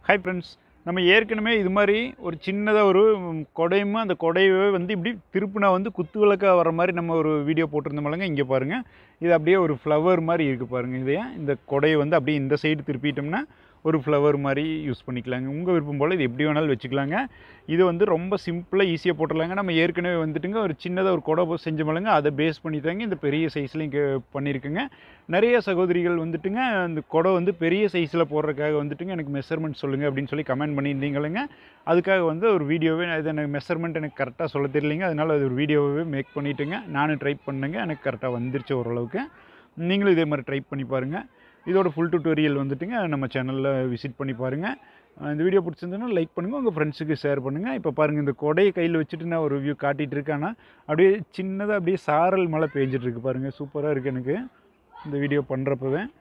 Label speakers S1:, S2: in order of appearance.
S1: hi friends நம்ம ஏற்கனவே இது மாதிரி ஒரு சின்னதாக ஒரு ம், கொடையுமா அந்த கொடையவே வந்து இப்படி திருப்புனா வந்து குத்து விளக்கா வர மாதிரி நம்ம ஒரு வீடியோ போட்டிருந்தோம்லங்க இங்கே பாருங்கள் இது அப்படியே ஒரு ஃப்ளவர் மாதிரி இருக்குது பாருங்கள் இதையே இந்த கொடையை வந்து அப்படியே இந்த சைடு திருப்பிட்டோம்னா ஒரு ஃப்ளவர் மாதிரி யூஸ் பண்ணிக்கலாங்க உங்கள் விருப்பம் போல் இது எப்படி வேணாலும் வச்சுக்கலாங்க இது வந்து ரொம்ப சிம்பிளாக ஈஸியாக போட்டுடலாங்க நம்ம ஏற்கனவே வந்துட்டுங்க ஒரு சின்னதாக ஒரு கொடை செஞ்சோம்லங்க அதை பேஸ் பண்ணி தாங்க இந்த பெரிய சைஸ்லையும் இங்கே பண்ணியிருக்குங்க நிறைய சகோதரிகள் வந்துட்டுங்க அந்த கொடை வந்து பெரிய சைஸில் போடுறதுக்காக வந்துட்டுங்க எனக்கு மெஷர்மெண்ட் சொல்லுங்கள் அப்படின்னு சொல்லி கமெண்ட் பண்ணியிருந்தீங்களுங்க அதுக்காக வந்து ஒரு வீடியோவே இது எனக்கு மெஷர்மெண்ட் எனக்கு கரெக்டாக சொல்ல தெரியலைங்க அதனால் அது ஒரு வீடியோவே மேக் பண்ணிவிட்டுங்க நானும் ட்ரை பண்ணுங்க எனக்கு கரெக்டாக வந்துருச்சு ஓரளவுக்கு நீங்களும் இதே மாதிரி ட்ரை பண்ணி பாருங்கள் இதோட ஃபுல் டுட்டோரியல் வந்துட்டுங்க நம்ம சேனலில் விசிட் பண்ணி பாருங்கள் அஹ் இந்த வீடியோ பிடிச்சிருந்ததுன்னா லைக் பண்ணுங்கள் உங்கள் ஃப்ரெண்ட்ஸுக்கு ஷேர் பண்ணுங்கள் இப்போ பாருங்கள் இந்த கொடையை கையில் வச்சுட்டு நான் ஒரு வியூ காட்டிகிட்டு இருக்கேன் ஆனால் அப்படியே சின்னதாக அப்படியே சாரல் மழை பெஞ்சிட்டு இருக்கு பாருங்கள் சூப்பராக இருக்குது எனக்கு இந்த வீடியோ பண்ணுறப்பவே